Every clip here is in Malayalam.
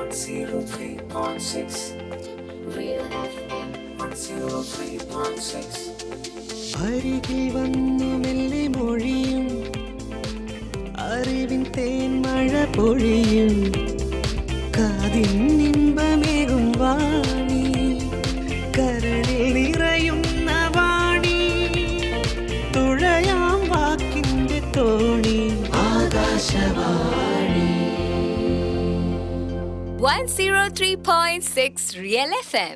103.6 Real FM 103.6 അരികിൽ വന്നു മെല്ലെ മൊഴിയും അറിവിൻ തേൻമഴ പൊഴിയും കാതിൻ ഇമ്പമേകും വാണി കരളിൽ നിറയുന്ന വാണി തുഴയാം വാക്കിന്റെ തോണി Akashvani 103.6 Real FM.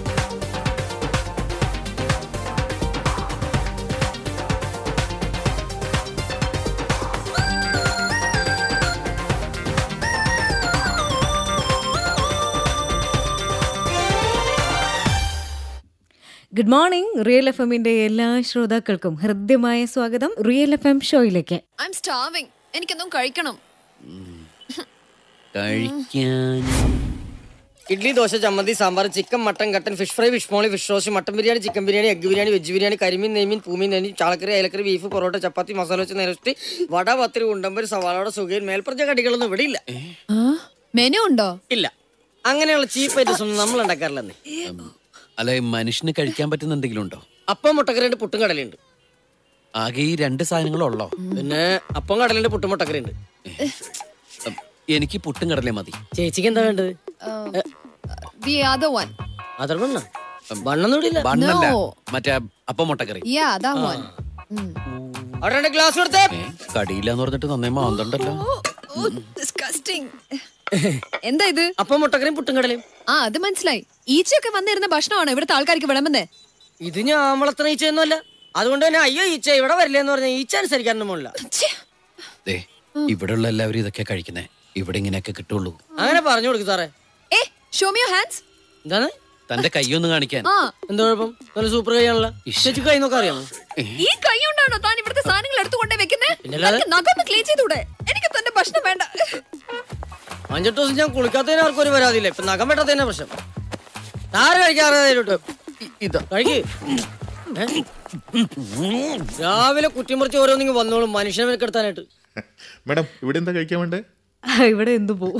Good morning Real F എമ്മിന്റെ എല്ലാ ശ്രോതാക്കൾക്കും ഹൃദ്യമായ സ്വാഗതം റിയൽ എഫ് എം ഷോയിലേക്ക് ഐ എം സ്റ്റാർവിംഗ് എനിക്കെന്തും കഴിക്കണം കഴിക്കാൻ ഇഡ്ലി ദോശ ചമ്മന്തി സാമ്പാർ ചിക്കൻ മട്ടൻ കട്ടൻ fish fry fish molee fish roast mutton biryani chicken biryani egg biryani veg biryani കരിമീൻ നെയ്മീൻ പൂമീൻ നെയ്മീൻ ചാളക്കറി അയലക്കറി ബീഫ് പൊറോട്ട ചപ്പാത്തി മസാല വെച്ച് നിരത്തി വട പത്തിരി ഉണ്ടമ്പര് സവാളയുടെ സുഖയിൽ മേൽപ്പറഞ്ഞ കടികളൊന്നും ഇവിടെ ഇല്ല മെനു ഉണ്ടോ ഇല്ല അങ്ങനെയുള്ള ചീപ്പ് ഐറ്റംസ് ഒന്നും നമ്മൾ ഉണ്ടാക്കാറില്ലെന്നേ അല്ല ഈ മനുഷ്യന് കഴിക്കാൻ പറ്റുന്ന എന്തെങ്കിലും ഉണ്ടോ അപ്പം മുട്ടക്കറിയുണ്ട് പുട്ടും കടലുണ്ട് ആകെ ഈ രണ്ട് സാധനങ്ങളുള്ളോ പിന്നെ അപ്പം കടലുണ്ട് പുട്ടും മുട്ടക്കറിയുണ്ട് ഉം, എനിക്ക് പുട്ടും കടലേ മതി ചേച്ചിക്ക് എന്താ വേണ്ടത് ദി അതർ വൺ അതർ ബണ്ണ ബണ്ണൊന്നും ഇവിടെ ഇല്ല ബണ്ണല്ല No. മറ്റേ അപ്പം മുട്ടക്കറി യാ ദാ വൺ അവിടെ രണ്ട് ഗ്ലാസ് കൊടുത്തേ ഏ കടിയില്ലാന്ന് പറഞ്ഞിട്ട് നന്നേ മാന്തണ്ടല്ലോ ഡിസ്കസ്റ്റിംഗ് എന്താ ഇത് അപ്പം മുട്ടക്കറിയും പുട്ടും കടലയും ആ അത് മനസ്സിലായി ഈച്ചയൊക്കെ വന്നിരുന്ന ഭക്ഷണമാണ് ഇവിടുത്തെ ആൾക്കാർക്ക് വിളമ്പുന്നേ ഇത് ഞാൻ വളർത്തുന്ന ഈച്ചയൊന്നുമല്ല അതുകൊണ്ട് തന്നെ അയ്യോ ഈച്ച ഇവിടെ വരില്ലെന്ന് പറഞ്ഞ ഈച്ച അനുസരിക്കാനൊന്നും പോണില്ല ദേ ഇവിടെയുള്ള എല്ലാവരും ഇതൊക്കെ കഴിക്കുന്നേ ഇവിടെ ഇങ്ങനെയൊക്കെ കിട്ടുള്ളൂ അങ്ങനെ പറഞ്ഞു കൊടുക്കും സാറേ ഏ ഷോ മി യുവർ ഹാൻഡ്സ് എന്താണ് തന്റെ കൈയൊന്ന് കാണിക്കാൻ ആ എന്താ കുഴപ്പം നല്ല സൂപ്പർ കൈയാണല്ലോ ചേച്ചി കൈ നോക്കാൻ അറിയാമോ ഈ കൈ കൊണ്ടാണോ താൻ ഇവിടുത്തെ സാധനങ്ങൾ എടുത്തുകൊണ്ടേ വെക്കുന്നേ പിന്നല്ലാതെ? തനിക്ക് നഖമൊന്ന് ക്ലീൻ ചെയ്തൂടെ എനിക്ക് തന്റെ ഭക്ഷണം വേണ്ട അഞ്ചെട്ട് ദിവസം ഞാൻ കുളിക്കാത്തതിന് ആർക്കും ഒരു പരാതിയില്ല ഇപ്പൊ നഖം വെട്ടാത്തതിന്റെ പ്രശ്നം ആര് കഴിക്കാറിട്ട് ഇതാ കഴിക്ക് ഏ? രാവിലെ കുറ്റിമുറിച്ച് ഓരോന്നിങ്ങ് വന്നോളും മനുഷ്യനെ മെനക്കെടുത്താനായിട്ട് മാഡം ഇവിടെ എന്താ കഴിക്കാൻ വേണ്ടേ ഇവിടെ എന്തു പോവും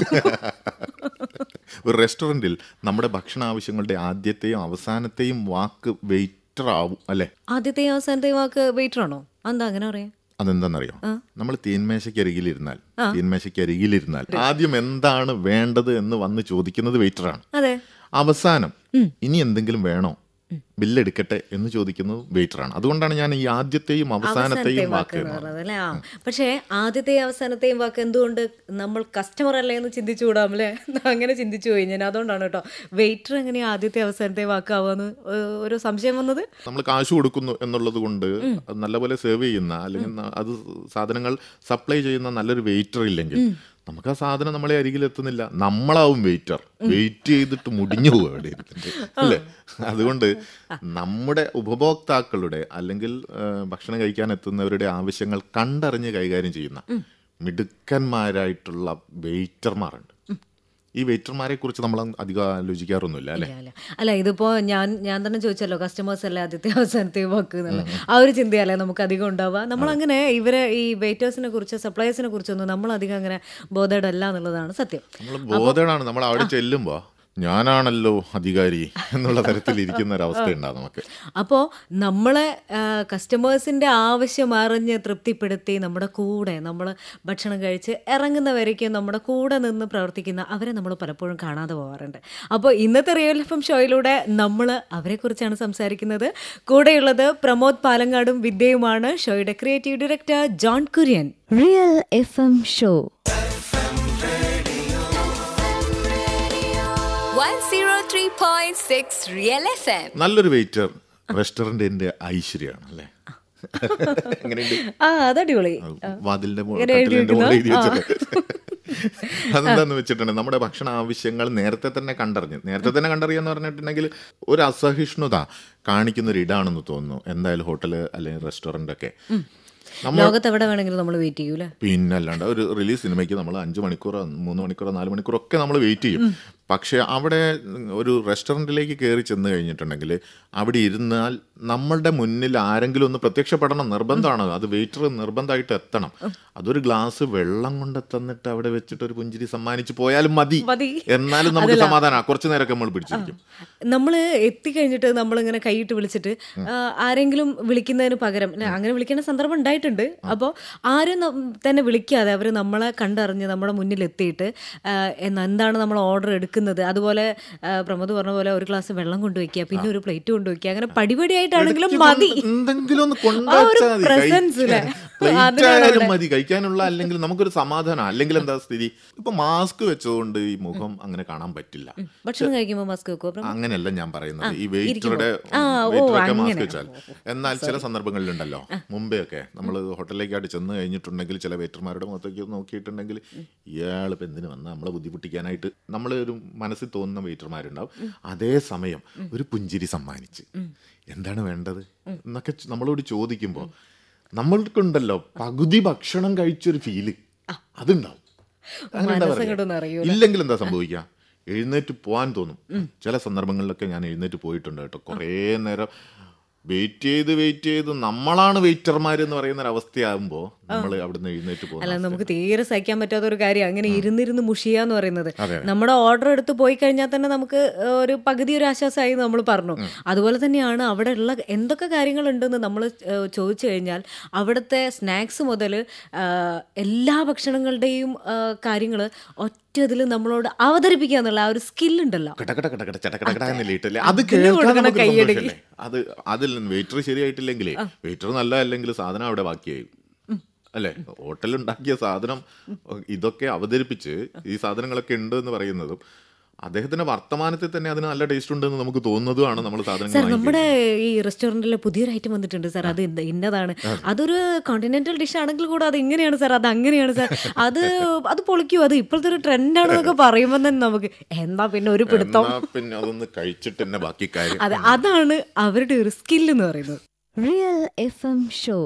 ഒരു റെസ്റ്റോറൻറ്റിൽ നമ്മുടെ ഭക്ഷണ ആവശ്യങ്ങളുടെ ആദ്യത്തെയും അവസാനത്തെയും വാക്ക് വെയിറ്റർ ആവും അല്ലേ ആദ്യത്തെയും അവസാനത്തെയും വാക്ക് വെയിറ്റർ ആണോ എന്താ അങ്ങനെ പറയാ അതെന്താണെന്നറിയോ നമ്മൾ തീന്മേശയ്ക്ക് അരികിലിരുന്നാൽ തീന്മേശയ്ക്ക് അരികിലിരുന്നാൽ ആദ്യം എന്താണ് വേണ്ടത് എന്ന് വന്ന് ചോദിക്കുന്നത് വെയിറ്ററാണ് അതെ അവസാനം ഇനി എന്തെങ്കിലും വേണോ ബില്ലെടുക്കട്ടെ എന്ന് ചോദിക്കുന്നത് വെയിറ്ററാണ് അതുകൊണ്ടാണ് ഞാൻ ഈ ആദ്യത്തെയും അവസാനത്തെയും വാക്ക് എന്ന് പറഞ്ഞത് അല്ലേ ആ പക്ഷേ ആദ്യത്തെയും അവസാനത്തെയും വാക്ക് എന്തുകൊണ്ട് നമ്മൾ കസ്റ്റമർ അല്ലേ എന്ന് ചിന്തിച്ചുകൂടാം അല്ലേ അങ്ങനെ ചിന്തിച്ചു പോയി ഞാൻ അതുകൊണ്ടാണ് കേട്ടോ വെയിറ്റർ എങ്ങനെയാ ആദ്യത്തെ അവസാനത്തെ വാക്കാവാന്ന് ഏഹ്, ഒരു സംശയം വന്നത് നമ്മൾ കാശ് കൊടുക്കുന്നു എന്നുള്ളത് കൊണ്ട് അത് നല്ലപോലെ സെർവ് ചെയ്യുന്ന അല്ലെങ്കിൽ ന- അത് സാധനങ്ങൾ സപ്ലൈ ചെയ്യുന്ന നല്ലൊരു വെയിറ്റർ ഇല്ലെങ്കിൽ നമുക്ക് ആ സാധനം നമ്മളെ അരികിൽ എത്തുന്നില്ല നമ്മളാവും വെയിറ്റർ വെയിറ്റ് ചെയ്തിട്ട് മുടിഞ്ഞു പോകും അവിടെ ഇരുന്നിട്ട് അല്ലേ അതുകൊണ്ട് നമ്മുടെ ഉപഭോക്താക്കളുടെ അല്ലെങ്കിൽ ആ, ഭക്ഷണം കഴിക്കാൻ എത്തുന്നവരുടെ ആവശ്യങ്ങൾ കണ്ടറിഞ്ഞ് കൈകാര്യം ചെയ്യുന്ന മിടുക്കന്മാരായിട്ടുള്ള വെയിറ്റർമാരുണ്ട് ഈ വെയിറ്റർമാരെ കുറിച്ച് നമ്മൾ അധികം ആലോചിക്കാറൊന്നുമില്ല അല്ലേ അല്ല അല്ല ഇതിപ്പോ ഞാൻ ഞാൻ തന്നെ ചോദിച്ചല്ലോ കസ്റ്റമേഴ്സ് അല്ലേ ആദ്യത്തെ അവസാനത്തെ വാക്ക് എന്നുള്ളത് ആ ഒരു ചിന്തയല്ലേ നമുക്ക് അധികം ഉണ്ടാവുക നമ്മൾ അങ്ങനെ ഇവരെ ഈ വെയിറ്റേഴ്സിനെ കുറിച്ച് സപ്ലൈസിനെ കുറിച്ചൊന്നും നമ്മൾ അധികം അങ്ങനെ ബോധേഡ് അല്ല എന്നുള്ളതാണ് സത്യം നമ്മൾ ബോധമാണ് നമ്മൾ അവിടെ ചെല്ലുമ്പോൾ ഞാനാണല്ലോ അധികാരി എന്നുള്ള തരത്തിൽ ഇരിക്കുന്ന ഒരു അവസ്ഥ ഉണ്ടാവും നമുക്ക് അപ്പോൾ നമ്മളെ കസ്റ്റമേഴ്സിൻ്റെ ആവശ്യം അറിഞ്ഞ് തൃപ്തിപ്പെടുത്തി നമ്മുടെ കൂടെ നമ്മൾ ഭക്ഷണം കഴിച്ച് ഇറങ്ങുന്നവരേക്കും നമ്മുടെ കൂടെ നിന്ന് പ്രവർത്തിക്കുന്ന അവരെ നമ്മൾ പലപ്പോഴും കാണാതെ പോകാറുണ്ട് അപ്പോൾ ഇന്നത്തെ റിയൽ എഫ് എം ഷോയിലൂടെ നമ്മൾ അവരെക്കുറിച്ചാണ് സംസാരിക്കുന്നത് കൂടെയുള്ളത് പ്രമോദ് പാലങ്ങാടും വിദ്യയുമാണ് ഷോയുടെ creative director John Kurian Real FM Show. 103.6 Real FM. നല്ലൊരു വെയിറ്റർ റെസ്റ്റോറന്റിന്റെ ഐശ്വര്യമാണ് അല്ലേ എങ്ങനെയുണ്ട് ആ അതടിപൊളി വാതിലിന്റെ മു- ഇങ്ങനെ എഴുതി കട്ടിലിന്റെ മുകളിൽ എഴുതി വെക്കുന്ന? വെച്ചിട്ട് അതെന്താന്ന് വെച്ചിട്ടുണ്ടെങ്കിൽ നമ്മുടെ ഭക്ഷണ ആവശ്യങ്ങൾ നേരത്തെ തന്നെ കണ്ടറിഞ്ഞ് നേരത്തെ തന്നെ കണ്ടറിയാന്ന് പറഞ്ഞിട്ടുണ്ടെങ്കിൽ ഒരു അസഹിഷ്ണുത കാണിക്കുന്ന ഒരു ഇടാണെന്ന് തോന്നുന്നു എന്തായാലും ഹോട്ടല് അല്ലെങ്കിൽ റെസ്റ്റോറന്റ് ഒക്കെ നമ്മൾ ലോകത്ത് എവിടെ വേണമെങ്കിലും നമ്മൾ വെയിറ്റ് ചെയ്യൂലേ പിന്നെ അല്ലാണ്ട് ഒരു റിലീസ് സിനിമയ്ക്ക് നമ്മൾ അഞ്ച് മണിക്കൂറോ മൂന്ന് മണിക്കൂറോ നാല് മണിക്കൂറോ ഒക്കെ നമ്മൾ വെയിറ്റ് ചെയ്യും പക്ഷേ അവിടെ ഒരു റെസ്റ്റോറൻറ്റിലേക്ക് കയറി ചെന്ന് കഴിഞ്ഞിട്ടുണ്ടെങ്കിൽ അവിടെ ഇരുന്നാൽ നമ്മളുടെ മുന്നിൽ ആരെങ്കിലും ഒന്ന് പ്രത്യക്ഷപ്പെടണം നിർബന്ധമാണ് അത് വെയിറ്റർ നിർബന്ധമായിട്ട് എത്തണം അതൊരു ഗ്ലാസ് വെള്ളം കൊണ്ട് തന്നിട്ട് അവിടെ വെച്ചിട്ട് ഒരു പുഞ്ചിരി സമ്മാനിച്ച് പോയാലും മതി മതി. എന്നാലും നമുക്ക് സമാധാനം കുറച്ചു നേരമൊക്കെ നമ്മൾ പിടിച്ചിരിക്കും നമ്മൾ എത്തിക്കഴിഞ്ഞിട്ട് നമ്മളിങ്ങനെ കൈയിട്ട് വിളിച്ചിട്ട് ആ, ആരെങ്കിലും വിളിക്കുന്നതിന് പകരം അല്ലെ, അങ്ങനെ വിളിക്കേണ്ട സന്ദർഭം ഉണ്ടായിട്ടുണ്ട് അപ്പോൾ ആരും നം- തന്നെ വിളിക്കാതെ അവർ നമ്മളെ കണ്ടറിഞ്ഞ് നമ്മുടെ മുന്നിൽ എത്തിയിട്ട് ആ, എന്ന് എന്താണ് നമ്മൾ ഓർഡർ എടുക്കുന്നത് അതുപോലെ ആ, പ്രമോദ് പറഞ്ഞ പോലെ ഒരു ഗ്ലാസ് വെള്ളം കൊണ്ടുവയ്ക്കുക പിന്നെ ഒരു പ്ലേറ്റ് കൊണ്ടുവയ്ക്കുക അങ്ങനെ പടിപടിയായിട്ടാണെങ്കിലും ഇടയ്ക്ക് മതി കൊണ്ട് എന്തെങ്കിലും ഒന്ന് ആ ഒരു കൊണ്ടുവച്ചാൽ മതി presence ഇല്ലേ? പ്ലേറ്റ് അതിനാണ് ആയാലും അവിടെ. മതി കഴിക്കാനുള്ള അല്ലെങ്കിൽ നമുക്കൊരു സമാധാനം അല്ലെങ്കിൽ എന്താ സ്ഥിതി ഇപ്പൊ മാസ്ക് വെച്ചതുകൊണ്ട് ഈ മുഖം അങ്ങനെ കാണാൻ പറ്റില്ല ഭക്ഷണം കഴിക്കുമ്പോൾ മാസ്ക് വെക്കുമോ പ്രമോദ്? അങ്ങനെയല്ല ഞാൻ പറയുന്നത് ഈ ഇരിക്കുമ്പോ. വെയിറ്ററുടെ ആ, ഓ, വെയിറ്ററൊക്കെ മാസ്ക് അങ്ങനെ. വെച്ചാൽ എന്നാൽ ചില സന്ദർഭങ്ങളിലുണ്ടല്ലോ മുമ്പേ ഒക്കെ നമ്മൾ ഹോട്ടലിലേക്കായിട്ട് ചെന്ന് കഴിഞ്ഞിട്ടുണ്ടെങ്കിൽ ചില വെയിറ്റർമാരുടെ മുഖത്തേക്ക് നോക്കിയിട്ടുണ്ടെങ്കിൽ ഇയാൾ ഇപ്പം എന്തിനു വന്ന നമ്മളെ ബുദ്ധിമുട്ടിക്കാനായിട്ട് നമ്മളെ ഒരു മനസ്സിൽ തോന്നുന്ന വെയിറ്റർമാരുണ്ടാവും അതേസമയം ഒരു പുഞ്ചിരി സമ്മാനിച്ച് എന്താണ് വേണ്ടത് എന്നൊക്കെ ച- നമ്മളോട് ചോദിക്കുമ്പോൾ നമ്മൾക്കുണ്ടല്ലോ പകുതി ഭക്ഷണം കഴിച്ചൊരു ഫീല് അതുണ്ടാവും അങ്ങനെ എന്താ മനസ്സങ്ങോട്ട് പറയുക? നിറയൂല. ഇല്ലെങ്കിൽ എന്താ സംഭവിക്കുക എഴുന്നേറ്റ് പോകാൻ തോന്നും ചില സന്ദർഭങ്ങളിലൊക്കെ ഞാൻ എഴുന്നേറ്റ് പോയിട്ടുണ്ട് കേട്ടോ കുറേ നേരം വെയിറ്റ് ചെയ്ത് വെയിറ്റ് ചെയ്ത് നമ്മളാണ് വെയിറ്റർമാർ എന്ന് പറയുന്ന ഒരു അവസ്ഥയാകുമ്പോൾ നമ്മൾ അവിടുന്ന് എഴുന്നേറ്റ് അല്ല പോകും നമുക്ക് തീരെ സഹിക്കാൻ പറ്റാത്ത ഒരു കാര്യം അങ്ങനെ ഇരുന്നിരുന്ന് മുഷിയ എന്ന് പറയുന്നത് അതെ. നമ്മുടെ ഓർഡർ എടുത്ത് പോയി കഴിഞ്ഞാൽ തന്നെ നമുക്ക് ഏഹ്, ഒരു പകുതി ഒരു ആശ്വാസമായി നമ്മൾ പറഞ്ഞു അതുപോലെ തന്നെയാണ് അവിടെ ഉള്ള എന്തൊക്കെ കാര്യങ്ങളുണ്ടെന്ന് നമ്മൾ ചോദിച്ചു കഴിഞ്ഞാൽ അവിടുത്തെ സ്നാക്സ് മുതൽ എല്ലാ ഭക്ഷണങ്ങളുടെയും കാര്യങ്ങൾ ഒറ്റ ഇതിൽ നമ്മളോട് അവതരിപ്പിക്കുക എന്നുള്ള ആ ഒരു സ്കില്ലുണ്ടല്ലോ കടകട കടകട ചടകടകട എന്നില്ലിട്ടല്ലേ അത് അതിന് കേൾക്കാൻ കൊടുക്കണ നമുക്കൊരു കയ്യടി. സന്തോഷമല്ലേ? അത് അതിൽ വെയിറ്റർ ശരിയായിട്ടില്ലെങ്കിലേ വെയിറ്റർ നല്ല അല്ലെങ്കിൽ സാധനം അവിടെ ബാക്കിയായി അല്ലേ ഹോട്ടലിൽ ഉണ്ടാക്കിയ സാധനം ഇതൊക്കെ അവതരിപ്പിച്ച് ഈ സാധനങ്ങളൊക്കെ ഉണ്ട് എന്ന് പറയുന്നതും അദ്ദേഹത്തിന്റെ വർത്തമാനത്തിൽ തന്നെ അതിന് നല്ല ടേസ്റ്റ് ഉണ്ടെന്ന് നമുക്ക് തോന്നുന്നതുമാണ് നമ്മൾ സാധനങ്ങൾ സാർ വാങ്ങിക്കുന്നത്. നമ്മുടെ ഈ റെസ്റ്റോറൻറ്റിൽ പുതിയൊരു ഐറ്റം വന്നിട്ടുണ്ട് സാർ അത് എന്ത് ഇന്നതാണ് അതൊരു കോണ്ടിനെന്റൽ ഡിഷ് ആണെങ്കിൽ കൂടെ അത് ഇങ്ങനെയാണ് സാർ അത് അങ്ങനെയാണ് സാർ അത് അത് പൊളിക്കൂ അത് ഇപ്പോഴത്തെ ഒരു ട്രെൻഡാണെന്നൊക്കെ പറയുമ്പോൾ തന്നെ നമുക്ക് എന്താ പിന്നെ ഒരു പിടുത്തം എന്നാ പിന്നെ അതൊന്ന് കഴിച്ചിട്ട് തന്നെ ബാക്കി കാര്യം അതെ അതാണ് അവരുടെ ഒരു സ്കിൽ എന്ന് പറയുന്നത് Real FM Show.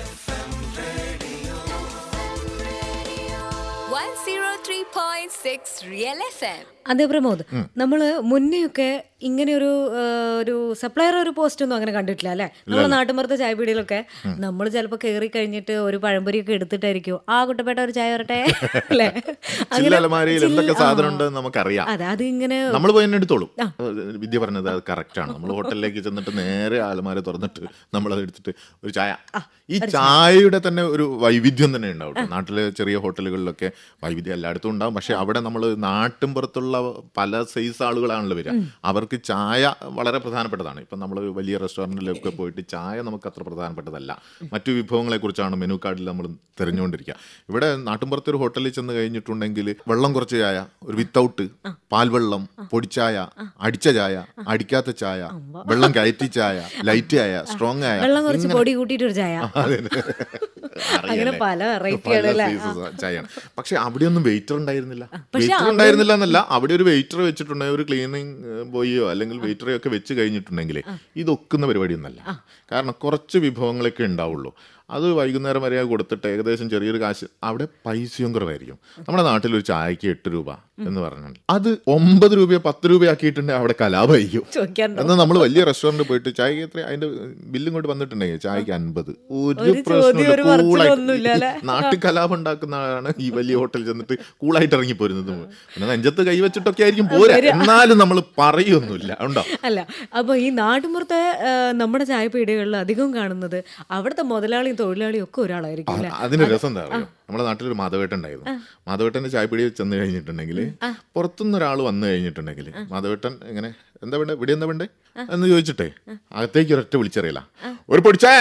103.6 Real FM. അതെ പ്രമോദ് നമ്മള് മുന്നെയൊക്കെ ഇങ്ങനെ ഒരു ആ, ഒരു സപ്ലയർ ഒരു പോസ്റ്റ് ഒന്നും അങ്ങനെ കണ്ടിട്ടില്ല അല്ലെ നമ്മളെ നാട്ടുമ്പുറത്തെ ചായപീടിയിലൊക്കെ നമ്മൾ ചിലപ്പോൾ കയറി കഴിഞ്ഞിട്ട് ഒരു പഴംപൊരിയൊക്കെ എടുത്തിട്ടായിരിക്കും ആ കുട്ടപ്പേട്ട ഒരു ചായ വരട്ടെ അല്ലേ ചില്ല അലമാരയിൽ ചില്ല- എന്തൊക്കെ ആ. സാധനം ഉണ്ടെന്ന് നമുക്കറിയാം അതെ അത് ഇങ്ങനെ നമ്മൾ പോയി തന്നെ എടുത്തോളും അത് വിദ്യ പറഞ്ഞത് അത് കറക്റ്റ് ആണ് നമ്മൾ ഹോട്ടലിലേക്ക് ചെന്നിട്ട് നേരെ ആലമാര തുറന്നിട്ട് നമ്മൾ അത് എടുത്തിട്ട് ഒരു ചായ ഈ ചായയുടെ തന്നെ ഒരു വൈവിധ്യം തന്നെ ഉണ്ടാവും കേട്ടോ. നാട്ടിലെ ചെറിയ ഹോട്ടലുകളിലൊക്കെ വൈവിധ്യം എല്ലായിടത്തും ഉണ്ടാവും പക്ഷെ അവിടെ നമ്മൾ നാട്ടിൻ പുറത്തുള്ള പല സൈസ് ആളുകളാണല്ലോ വരിക അവർക്ക് ചായ വളരെ പ്രധാനപ്പെട്ടതാണ് ഇപ്പം നമ്മൾ വലിയ റെസ്റ്റോറൻറ്റിലൊക്കെ പോയിട്ട് ചായ നമുക്ക് അത്ര പ്രധാനപ്പെട്ടതല്ല മറ്റു വിഭവങ്ങളെ കുറിച്ചാണ് മെനു കാർഡിൽ നമ്മൾ തിരഞ്ഞുകൊണ്ടിരിക്കുക ഇവിടെ നാട്ടിൻപുറത്തെ ഒരു ഹോട്ടലിൽ ചെന്ന് കഴിഞ്ഞിട്ടുണ്ടെങ്കിൽ വെള്ളം കുറച്ച് ചായ ഒരു വിത്തൗട്ട് പാൽവെള്ളം പൊടിച്ചായ അടിച്ച ചായ അടിക്കാത്ത ചായ വെള്ളം കയറ്റി ചായ ലൈറ്റ് ചായ സ്ട്രോങ് ആയ വെള്ളം കുറച്ച് പൊടി കൂട്ടിയിട്ട് ഒരു ചായ അതെ. അങ്ങനെ അറിയാലേ. പല variety പല ആണല്ലേ? sizes ചായയാണ് പക്ഷെ അവിടെ ഒന്നും വെയിറ്റർ ഉണ്ടായിരുന്നില്ല പക്ഷെ വെയിറ്റർ ഉണ്ടായിരുന്നില്ല എന്നല്ല അവിടെ ഒരു വെയിറ്റർ വെച്ചിട്ടുണ്ടെങ്കിൽ ഒരു ക്ലീനിങ് ബോയിയോ അല്ലെങ്കിൽ വെയിറ്ററെയോ ഒക്കെ വെച്ച് കഴിഞ്ഞിട്ടുണ്ടെങ്കിൽ ഇതൊക്കുന്ന പരിപാടിയൊന്നല്ല കാരണം കുറച്ച് വിഭവങ്ങളൊക്കെ ഉണ്ടാവുള്ളൂ അത് വൈകുന്നേരം വരെ കൊടുത്തിട്ട് ഏകദേശം ചെറിയൊരു കാശ് അവിടെ പൈസയും കുറവായിരിക്കും നമ്മുടെ നാട്ടിൽ ഒരു ചായക്ക് എട്ട് രൂപ എന്ന് പറഞ്ഞാൽ അത് ഒമ്പത് രൂപയോ പത്ത് രൂപയാക്കിയിട്ടുണ്ടെങ്കിൽ അവിടെ കലാപമായിരിക്കും ചോദിക്കാണ്ടോ എന്നാൽ നമ്മൾ വലിയ റെസ്റ്റോറൻറ്റ് പോയിട്ട് ചായക്ക് എത്ര അതിന്റെ ബില്ലും കൊണ്ട് വന്നിട്ടുണ്ടെങ്കിൽ ചായക്ക് അൻപത് ഒരു ഒരു ചോദ്യം, പ്രശ്നമില്ല ഒരു പറച്ചിലും കൂളായിട്ട് ഒന്നുമില്ല അല്ലേ? നാട്ടിൽ കലാപം ഉണ്ടാക്കുന്നതാണ് ഈ വലിയ ഹോട്ടലിൽ ചെന്നിട്ട് കൂളായിട്ട് ഇറങ്ങി പോരുന്നത് പിന്നെ നെഞ്ചത്ത് കൈവച്ചിട്ടൊക്കെ ആയിരിക്കും പോരാ എന്നാലും നമ്മൾ പറയൊന്നുമില്ല ഉണ്ടോ അല്ല അപ്പൊ ഈ നാട്ടുമ്പുറത്തെ ആ, നമ്മുടെ ചായപ്പീടികളിൽ അധികവും കാണുന്നത് അവിടുത്തെ മുതലാളിയും തൊഴിലാളിയും ഒക്കെ ഒരാളായിരിക്കും അല്ലേ അതിന് രസം എന്താ അറിയോ നമ്മുടെ നാട്ടിലൊരു മാധവേട്ടൻ ഉണ്ടായിരുന്നു മാധവേട്ടന്റെ ചായപ്പിടിയിൽ ചെന്ന് കഴിഞ്ഞിട്ടുണ്ടെങ്കിൽ പുറത്തുനിന്ന് ഒരാൾ വന്നു കഴിഞ്ഞിട്ടുണ്ടെങ്കിൽ മാധവേട്ടൻ ഇങ്ങനെ എന്താ വേണ്ടേ ഇവിടെ എന്താ വേണ്ടേ എന്ന് ചോദിച്ചിട്ടേ അകത്തേക്ക് ഒരൊറ്റ വിളിച്ചറിയില്ല ഒരു പൊടിച്ചായ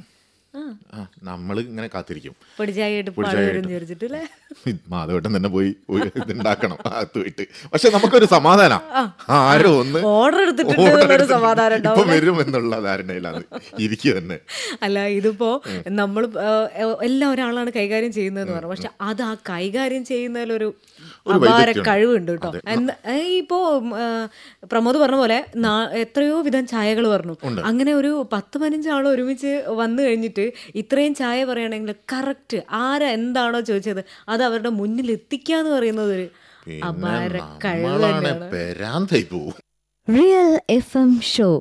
നമ്മൾ ഇങ്ങനെ കാത്തിരിക്കും പൊടിച്ചായിട്ട് പൊടിച്ചായ പാടുവരും ആയിട്ട്. വിചാരിച്ചിട്ട് അല്ലേ മാധവേട്ടൻ തന്നെ പോയി ഒരു ഇതുണ്ടാക്കണം അകത്ത് പോയിട്ട് പക്ഷെ നമുക്കൊരു സമാധാനം ആരോ ഒന്ന് ഓർഡർ എടുത്തിട്ടുണ്ട് order എന്നുള്ളൊരു എടുത്തിട്ട് സമാധാനം ഇപ്പൊ ഉണ്ടാവും വരും എന്നുള്ള ധാരണയിലാണ് ഇരിക്കുക തന്നെ അല്ല ഇതിപ്പോ നമ്മൾ എല്ലാം ഒരാളാണ് കൈകാര്യം ചെയ്യുന്നതെന്ന് പറഞ്ഞു പക്ഷെ അത് ആ കൈകാര്യം ചെയ്യുന്നതിലൊരു ഒരു അപാര വൈദഗ്ധ്യമുണ്ട്. കഴിവുണ്ട് കേട്ടോ എന്ന് ഏ, ഇപ്പോ ഉം, ആ, പ്രമോദ് പറഞ്ഞ പോലെ നാ- എത്രയോ വിധം ചായകൾ പറഞ്ഞു അങ്ങനെ ഒരു പത്ത് പതിനഞ്ച് ആൾ ഒരുമിച്ച് വന്നു കഴിഞ്ഞിട്ട് ഇത്രയും ചായ പറയുകയാണെങ്കിൽ കറക്റ്റ് ആരാ എന്താണോ ചോദിച്ചത് അത് അവരുടെ മുന്നിൽ എത്തിക്കുക എന്ന് പറയുന്നത് ഒരു പിന്നെ അപാര കഴിവ് നമ്മളാണ് തന്നെയാണ്. പെരാന്തായി പോവും Real FM Show.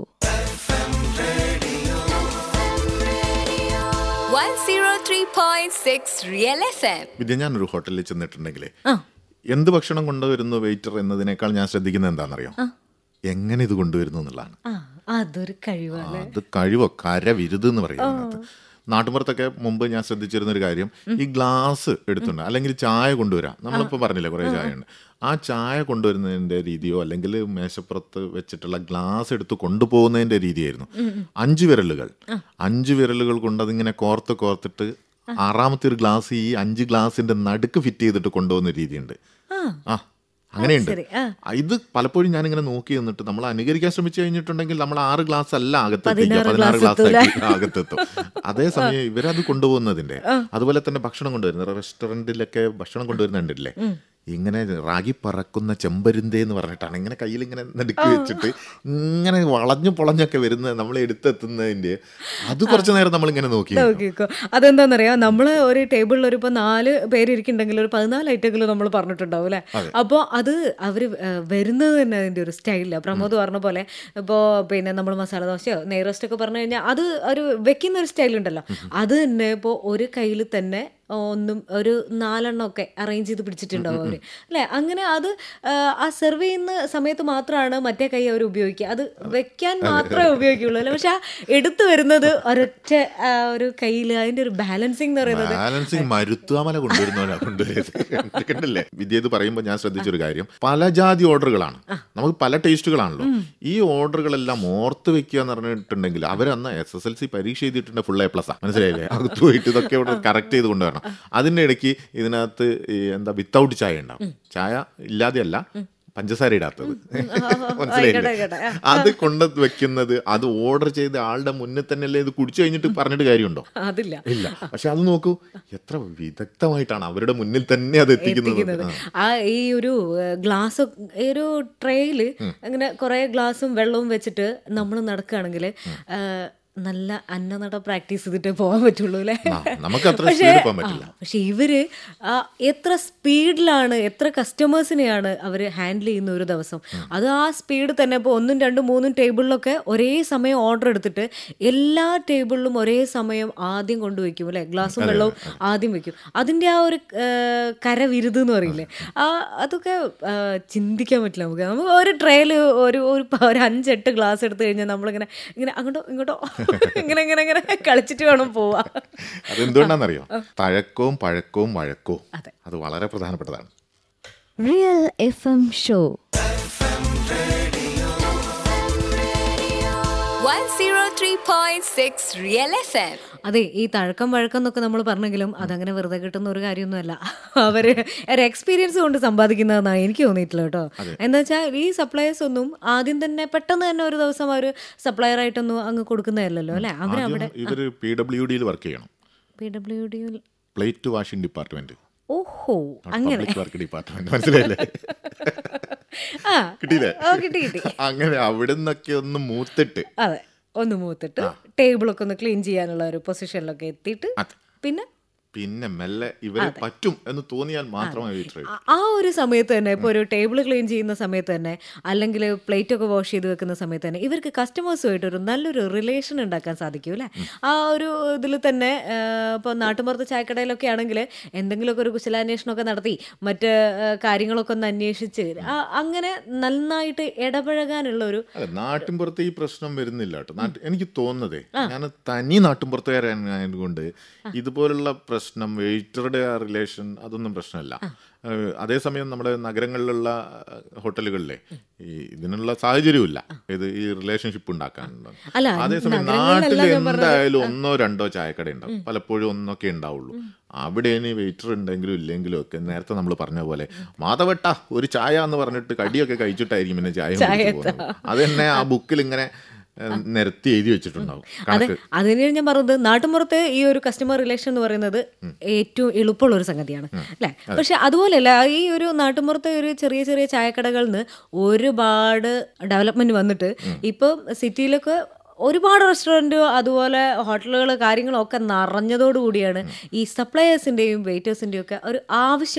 103.6 Real FM. വിദ്യ ഞാനൊരു ഹോട്ടലിൽ ചെന്നിട്ടുണ്ടെങ്കിൽ ആ. എന്ത് ഭക്ഷണം കൊണ്ടുവരുന്നു വെയിറ്റർ എന്നതിനേക്കാൾ ഞാൻ ശ്രദ്ധിക്കുന്നത് എന്താണെന്നറിയോ എങ്ങനെ ഇത് കൊണ്ടുവരുന്നു എന്നുള്ളതാണ് ആ അതൊരു കഴിവാണ് അത് കഴിവോ കര വിരുത് എന്ന് പറയുന്നത് നാട്ടുമ്പുറത്തൊക്കെ മുമ്പ് ഞാൻ ശ്രദ്ധിച്ചിരുന്ന ഒരു കാര്യം ഈ ഗ്ലാസ് എടുത്തുണ്ട് അല്ലെങ്കിൽ ചായ കൊണ്ടുവരാം നമ്മളിപ്പോൾ പറഞ്ഞില്ലേ കുറേ ചായ ഉണ്ട് ആ ചായ കൊണ്ടുവരുന്നതിന്റെ രീതിയോ അല്ലെങ്കിൽ മേശപ്പുറത്ത് വെച്ചിട്ടുള്ള ഗ്ലാസ് എടുത്ത് കൊണ്ടുപോകുന്നതിന്റെ രീതിയായിരുന്നു അഞ്ച് വിരലുകൾ അഞ്ച് വിരലുകൾ കൊണ്ട് അതിങ്ങനെ കോർത്ത് കോർത്തിട്ട് ആറാമത്തെ ഒരു ഗ്ലാസ് ഈ അഞ്ച് ഗ്ലാസിന്റെ നടുക്ക് ഫിറ്റ് ചെയ്തിട്ട് കൊണ്ടുപോകുന്ന രീതിയുണ്ട് ആ അങ്ങനെയുണ്ട് ശരി, ആ. ആ, ഇത് പലപ്പോഴും ഞാൻ ഇങ്ങനെ നോക്കി നിന്നിട്ട് നമ്മൾ അനുകരിക്കാൻ ശ്രമിച്ചു കഴിഞ്ഞിട്ടുണ്ടെങ്കിൽ നമ്മൾ ആറ് ഗ്ലാസ് അല്ല അകത്തെത്തിക്കുക പതിനാറ് പതിനാറ് glass ഗ്ലാസ് എത്തൂല. അകത്തെത്തും അതേസമയം ഇവരത് കൊണ്ടുപോകുന്നതിന്റെ അതുപോലെ തന്നെ ഭക്ഷണം കൊണ്ടുവരുന്നത് റെസ്റ്റോറന്റിലൊക്കെ ഭക്ഷണം കൊണ്ടുവരുന്നുണ്ടല്ലേ ഇങ്ങനെ റാഗി പറക്കുന്ന ചെമ്പരുന്തേ എന്ന് പറഞ്ഞിട്ടാണ് ഇങ്ങനെ കയ്യിൽ ഇങ്ങനെ നടുക്കി വെച്ചിട്ട് ഇങ്ങനെ വളഞ്ഞു പൊളഞ്ഞൊക്കെ വരുന്നത് നമ്മൾ എടുത്തെത്തുന്നതിന്റെ അത് കുറച്ചു നേരം നമ്മൾ ഇങ്ങനെ നോക്കി നിൽക്കും. നോക്കിക്കോ അതെന്താണെന്നറിയാം നമ്മൾ ഒരു ടേബിളിൽ ഒരു ഇപ്പോൾ നാല് പേര് ഇരിക്കുന്നുണ്ടെങ്കിൽ ഒരു പതിനാല് ഐറ്റങ്ങൾ നമ്മൾ പറഞ്ഞിട്ടുണ്ടാവും അല്ലേ അപ്പോൾ അത് അവർ വരുന്നത് തന്നെ അതിൻ്റെ ഒരു സ്റ്റൈലില്ല പ്രമോദ് പറഞ്ഞ പോലെ ഇപ്പോൾ പിന്നെ നമ്മൾ മസാല ദോശയോ നെയ്റോസ്റ്റ് ഒക്കെ പറഞ്ഞു കഴിഞ്ഞാൽ അത് ഒരു വെക്കുന്ന ഒരു സ്റ്റൈൽ ഉണ്ടല്ലോ അത് തന്നെ ഇപ്പോൾ ഒരു കയ്യിൽ തന്നെ ഒന്നും ഒരു നാലെണ്ണം ഒക്കെ അറേഞ്ച് ചെയ്ത് പിടിച്ചിട്ടുണ്ടാവും അവർ അല്ലേ അങ്ങനെ അത് ആ, ആ സെർവ് ചെയ്യുന്ന സമയത്ത് മാത്രമാണ് മറ്റേ കൈ അവർ ഉപയോഗിക്കുക അത് വെക്കാൻ മാത്രമേ ഉപയോഗിക്കുള്ളൂ അല്ലേ പക്ഷെ ആ എടുത്തു വരുന്നത് ഒരൊറ്റ ആ, ഒരു കയ്യിൽ അതിൻ്റെ ഒരു ബാലൻസിങ് എന്ന് പറയുന്നത് ബാലൻസിങ് മരുത്തുവാമല കൊണ്ടുവരുന്നവരാ കൊണ്ടുവരുന്നത് കണ്ടില്ലേ വിദ്യ ഇത് പറയുമ്പോൾ ഞാൻ ശ്രദ്ധിച്ചൊരു കാര്യം പല ജാതി ഓർഡറുകളാണ് നമുക്ക് പല ടേസ്റ്റുകളാണല്ലോ ഈ ഓർഡറുകളെല്ലാം ഓർത്ത് വെക്കുക എന്ന് പറഞ്ഞിട്ടുണ്ടെങ്കിൽ അവരന്ന് എസ് എസ് എൽ സി പരീക്ഷ ചെയ്തിട്ടുണ്ട് ഫുൾ എ പ്ലസ് മനസ്സിലായില്ലേ അകത്ത് പോയിട്ട് ഇതൊക്കെ ഇവിടെ കറക്റ്റ് ചെയ്ത് കൊണ്ടുവരണം അതിന്റെ ഇടയ്ക്ക് ഇതിനകത്ത് ഈ എന്താ വിത്തൗട്ട് ചായ ഉണ്ടാവും ചായ ഇല്ലാതെയല്ല പഞ്ചസാര ഇടാത്തത് മനസ്സിലായില്ലേ ആയിക്കോട്ടെ, ആ. അത് കൊണ്ട് വെക്കുന്നത് അത് ഓർഡർ ചെയ്ത ആളുടെ മുന്നിൽ തന്നെയല്ലേ ഇത് കുടിച്ചു കഴിഞ്ഞിട്ട് പറഞ്ഞിട്ട് കാര്യമുണ്ടോ അതില്ല ഇല്ല പക്ഷെ അത് നോക്കൂ എത്ര വിദഗ്ധമായിട്ടാണ് അവരുടെ മുന്നിൽ തന്നെ അത് എത്തിക്കുന്നത് എത്തിക്കുന്നത് ആ. ആ ഈ ഒരു ഗ്ലാസ് ഈ ഒരു ട്രേയിൽ അങ്ങനെ കുറേ ഗ്ലാസും വെള്ളവും വെച്ചിട്ട് നമ്മൾ നടക്കുകയാണെങ്കിൽ നല്ല അന്നനട പ്രാക്ടീസ് ചെയ്തിട്ടേ പോകാൻ പറ്റുള്ളൂ അല്ലേ ആ, നമുക്ക് അത്ര പക്ഷേ, സ്പീഡിൽ പോകാൻ പറ്റില്ല ആ, പക്ഷെ ഇവര് ആ, എത്ര സ്പീഡിലാണ് എത്ര കസ്റ്റമേഴ്സിനെയാണ് അവർ ഹാൻഡിൽ ചെയ്യുന്ന ഒരു ദിവസം അത് ആ സ്പീഡ് തന്നെ ഇപ്പോൾ ഒന്നും രണ്ടും മൂന്നും ടേബിളിലൊക്കെ ഒരേ സമയം ഓർഡർ എടുത്തിട്ട് എല്ലാ ടേബിളിലും ഒരേ സമയം ആദ്യം കൊണ്ടുവയ്ക്കും അല്ലേ ഗ്ലാസും വെള്ളവും ആദ്യം വെക്കും അതിൻ്റെ ആ ഒരു ആ, കരവിരുത് എന്ന് പറയില്ലേ ആ അതൊക്കെ ആ, ചിന്തിക്കാൻ പറ്റില്ല നമുക്ക് നമുക്ക് ഒരു ട്രേയിൽ ഒരു ഒരു പ- ഒരു അഞ്ചെട്ട് ഗ്ലാസ് എടുത്തു കഴിഞ്ഞാൽ നമ്മളിങ്ങനെ ഇങ്ങനെ അങ്ങോട്ടോ ഇങ്ങോട്ടോ ഇങ്ങനെ ഇങ്ങനെ ഇങ്ങനെ കളിച്ചിട്ട് വേണം പോവാ അതെന്തുകൊണ്ടാണെന്നറിയോ തഴക്കവും പഴക്കവും വഴക്കവും അതെ. അത് വളരെ പ്രധാനപ്പെട്ടതാണ് Real FM Show. 103.6 Real FM. അതെ ഈ തഴക്കം വഴക്കം എന്നൊക്കെ നമ്മൾ പറഞ്ഞെങ്കിലും അതങ്ങനെ വെറുതെ കിട്ടുന്ന ഒരു കാര്യമൊന്നുമല്ല അവര് ഒരു എക്സ്പീരിയൻസ് കൊണ്ട് സമ്പാദിക്കുന്നതെന്നാണ് എനിക്ക് തോന്നിയിട്ടുള്ളത് കേട്ടോ എന്താ വെച്ചാൽ ഈ സപ്ലയേഴ്സ് ഒന്നും ആദ്യം തന്നെ പെട്ടെന്ന് തന്നെ ഒരു ദിവസം അവർ സപ്ലയർ ആയിട്ടൊന്നും അങ്ങ് കൊടുക്കുന്നതല്ലല്ലോ അല്ലെ അവരവിടെ ആദ്യം ഇവര് പി ഡബ്ല്യു ഡിയിൽ വർക്ക് ചെയ്യണം P W D plate washing department ഓഹോ അങ്ങനെ പബ്ലിക് വർക്ക് ഡിപ്പാർട്ട്മെന്റ് മനസ്സിലായില്ലേ ആ കിട്ടിയില്ലേ ഓ കിട്ടി കിട്ടി അങ്ങനെ അവിടെ നിന്നൊക്കെ ഒന്ന് മൂത്തിട്ട് അതെ ഒന്ന് മൂത്തിട്ട് ടേബിളൊക്കെ ഒന്ന് ക്ലീൻ ചെയ്യാനുള്ള ഒരു പൊസിഷനിലൊക്കെ എത്തിയിട്ട് അതെ. പിന്നെ പിന്നെ മെല്ലെ ഇവര് പറ്റും എന്ന് തോന്നിയാൽ മാത്രമേ വെയിറ്റർ ആ- ആ ഒരു സമയത്ത് തന്നെ ഇപ്പോൾ ഒരു ടേബിൾ ക്ലീൻ ചെയ്യുന്ന സമയത്ത് തന്നെ അല്ലെങ്കിൽ പ്ലേറ്റ് ഒക്കെ വാഷ് ചെയ്ത് വെക്കുന്ന സമയത്ത് തന്നെ ഇവർക്ക് കസ്റ്റമേഴ്സുമായിട്ട് ഒരു നല്ലൊരു റിലേഷൻ ഉണ്ടാക്കാൻ സാധിക്കും അല്ലേ ആ ഒരു ഇതിൽ തന്നെ ഇപ്പോൾ നാട്ടുമ്പുറത്ത് ചായക്കടയിലൊക്കെ ആണെങ്കിൽ എന്തെങ്കിലുമൊക്കെ ഒരു കുശലാന്വേഷണമൊക്കെ നടത്തി മറ്റ് ആ, കാര്യങ്ങളൊക്കെ ഒന്ന് അന്വേഷിച്ച് ആ, അങ്ങനെ നന്നായിട്ട് ഇടപഴകാനുള്ള ഒരു അതെ നാട്ടിൻപുറത്ത് ഈ പ്രശ്നം വരുന്നില്ല കേട്ടോ നാട്ടി- എനിക്ക് തോന്നുന്നതേ ഞാൻ തനി നാട്ടിൻപുറത്തുകാരായതുകൊണ്ട് ഇതുപോലുള്ള പ്രശ്നം വെയിറ്ററുടെ ആ റിലേഷൻ അതൊന്നും പ്രശ്നമല്ല ഏഹ് അതേസമയം നമ്മുടെ നഗരങ്ങളിലുള്ള ഏഹ് ഹോട്ടലുകളിലെ ഈ ഇതിനുള്ള സാഹചര്യമില്ല ഇത് ഈ റിലേഷൻഷിപ്പ് ഉണ്ടാക്കാൻ അല്ല, അതേസമയം നഗരങ്ങളിലല്ല നാട്ടിൽ ഞാൻ പറഞ്ഞത്. എന്തായാലും ഒന്നോ രണ്ടോ ചായക്കട ഉണ്ടാവും പലപ്പോഴും ഒന്നൊക്കെ ഉണ്ടാവുള്ളൂ അവിടെ ഇനി വെയിറ്റർ ഉണ്ടെങ്കിലും ഇല്ലെങ്കിലും ഒക്കെ നേരത്തെ നമ്മൾ പറഞ്ഞ പോലെ മാധവട്ട ഒരു ചായ എന്ന് പറഞ്ഞിട്ട് കടിയൊക്കെ കഴിച്ചിട്ടായിരിക്കും പിന്നെ ചായ കുടിച്ച് പോകുന്നത് അത് തന്നെ ആ ബുക്കിൽ ഇങ്ങനെ ഏഹ്, നിരത്തി എഴുതി വെച്ചിട്ടുണ്ടാവും അതെ കണക്ക് അതിനാണ് ഞാൻ പറഞ്ഞത് നാട്ടുമ്പുറത്ത് ഈ ഒരു കസ്റ്റമർ റിലേഷൻ എന്ന് പറയുന്നത് ഏറ്റവും എളുപ്പമുള്ള ഒരു സംഗതിയാണ് അല്ലേ പക്ഷെ അതുപോലെയല്ല ഈ ഒരു നാട്ടുമ്പുറത്തെ ഒരു ചെറിയ ചെറിയ ചായക്കടകളിൽ നിന്ന് ഒരുപാട് ഡെവലപ്മെന്റ് വന്നിട്ട് ഇപ്പം സിറ്റിയിലൊക്കെ ഒരുപാട് റെസ്റ്റോറൻറ്റ് അതുപോലെ ഹോട്ടലുകൾ കാര്യങ്ങളൊക്കെ നിറഞ്ഞതോടുകൂടിയാണ് ഈ സപ്ലയേഴ്സിൻ്റെയും വെയിറ്റേഴ്സിൻ്റെയും ഒക്കെ ഒരു ആവശ്യം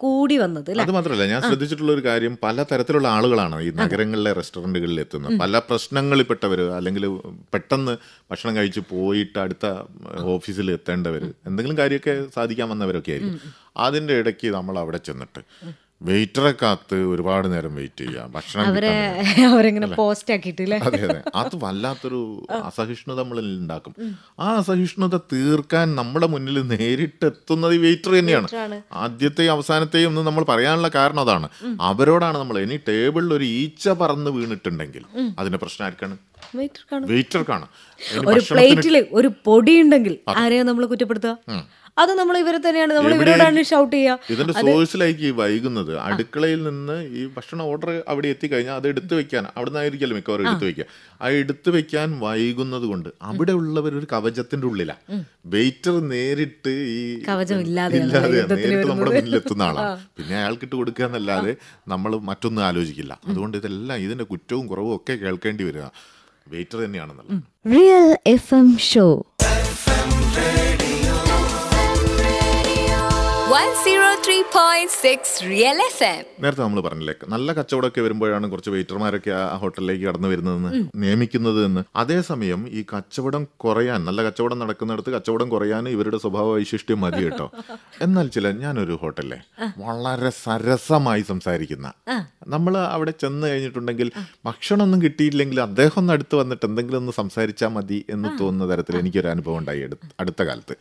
കൂടി വന്നത് അല്ലേ അത് മാത്രമല്ല ഞാൻ ശ്രദ്ധിച്ചിട്ടുള്ള ഒരു കാര്യം പല തരത്തിലുള്ള ആളുകളാണ് ഈ നഗരങ്ങളിലെ റെസ്റ്റോറൻറ്റുകളിൽ എത്തുന്നത് പല പ്രശ്നങ്ങളിൽപ്പെട്ടവർ അല്ലെങ്കിൽ പെട്ടെന്ന് ഭക്ഷണം കഴിച്ച് പോയിട്ട് അടുത്ത ഓഫീസിൽ എത്തേണ്ടവർ എന്തെങ്കിലും കാര്യമൊക്കെ സാധിക്കാൻ വന്നവരൊക്കെ ആയിരിക്കും അതിൻ്റെ ഇടയ്ക്ക് നമ്മൾ അവിടെ ചെന്നിട്ട് വെയിറ്ററെ കാത്ത് ഒരുപാട് നേരം വെയിറ്റ് ചെയ്യുക ഭക്ഷണം അവരെ കിട്ടാൻ അവരെങ്ങനെ പോസ്റ്റ് ആക്കിയിട്ട് അല്ലേ അതെ അതെ അത് വല്ലാത്തൊരു അസഹിഷ്ണുത നമ്മളിൽ ഉണ്ടാക്കും ആ അസഹിഷ്ണുത തീർക്കാൻ നമ്മുടെ മുന്നിൽ നേരിട്ട് എത്തുന്നത് ഈ വെയിറ്റർ തന്നെയാണ് ആദ്യത്തെയും അവസാനത്തെയും ഒന്ന് നമ്മൾ പറയാനുള്ള കാരണം അതാണ് അവരോടാണ് നമ്മൾ ഇനി ടേബിളിൽ ഒരു ഈച്ച പറന്ന് വീണിട്ടുണ്ടെങ്കിൽ അതിന്റെ പ്രശ്നം ആർക്കാണ് വെയിറ്റർ കാണും വെയിറ്റർക്കാണ് ഇനി ഒരു ഭക്ഷണത്തിന് പ്ലേറ്റിൽ ഒരു പൊടി ഉണ്ടെങ്കിൽ ആരെയാ നമ്മൾ കുറ്റപ്പെടുത്തുക അത് നമ്മൾ ഇവരെ തന്നെയാണ് നമ്മൾ ഇവരോടാണ് ഷൗട്ട് ചെയ്യുക ഇതിന്റെ സോഴ്സിലേക്ക് ഈ വൈകുന്നത് അടുക്കളയിൽ നിന്ന് ഈ ഭക്ഷണ ഓർഡർ അവിടെ എത്തിക്കഴിഞ്ഞാൽ അത് എടുത്തു വെക്കാൻ അവിടെ നിന്നായിരിക്കല്ലോ മിക്കവാറും എടുത്തു വെക്കുക ആ എടുത്തു വെക്കാൻ വൈകുന്നത് കൊണ്ട് അവിടെ ഉള്ളവർ ഒരു കവചത്തിന്റെ ഉള്ളിലാ വെയിറ്റർ നേരിട്ട് ഈ കവചം ഇല്ലാതെയാണ് ഇല്ലാതെ യുദ്ധത്തിന് നേരിട്ട് നമ്മുടെ വരുന്നത്. മുന്നിൽ എത്തുന്ന ആളാണ് പിന്നെ അയാൾക്ക് ഇട്ട് കൊടുക്കുക എന്നല്ലാതെ നമ്മൾ മറ്റൊന്നും ആലോചിക്കില്ല അതുകൊണ്ട് ഇതെല്ലാം ഇതിന്റെ കുറ്റവും കുറവും ഒക്കെ കേൾക്കേണ്ടി വരിക വെയിറ്റർ തന്നെയാണെന്നുള്ളത് Real FM Show. 103.6 Real FM. നേരത്തെ നമ്മൾ പറഞ്ഞില്ലേ നല്ല കച്ചവടമൊക്കെ വരുമ്പോഴാണ് കുറച്ച് വെയിറ്റർമാരൊക്കെ ആ ഹോട്ടലിലേക്ക് കടന്നു വരുന്നതെന്ന് നിയമിക്കുന്നത് എന്ന് അതേസമയം ഈ കച്ചവടം കുറയാൻ നല്ല കച്ചവടം നടക്കുന്നിടത്ത് കച്ചവടം കുറയാൻ ഇവരുടെ സ്വഭാവ വൈശിഷ്ട്യം മതി കേട്ടോ എന്നാൽ ചില ഞാനൊരു ഹോട്ടലിലെ വളരെ സരസമായി സംസാരിക്കുന്ന നമ്മൾ അവിടെ ചെന്ന് കഴിഞ്ഞിട്ടുണ്ടെങ്കിൽ ഭക്ഷണമൊന്നും കിട്ടിയില്ലെങ്കിൽ അദ്ദേഹം ഒന്ന് അടുത്ത് വന്നിട്ട് എന്തെങ്കിലും ഒന്ന് സംസാരിച്ചാൽ മതി എന്ന് തോന്നുന്ന തരത്തിൽ എനിക്കൊരു അനുഭവം ഉണ്ടായി അടുത്ത- അടുത്ത കാലത്ത്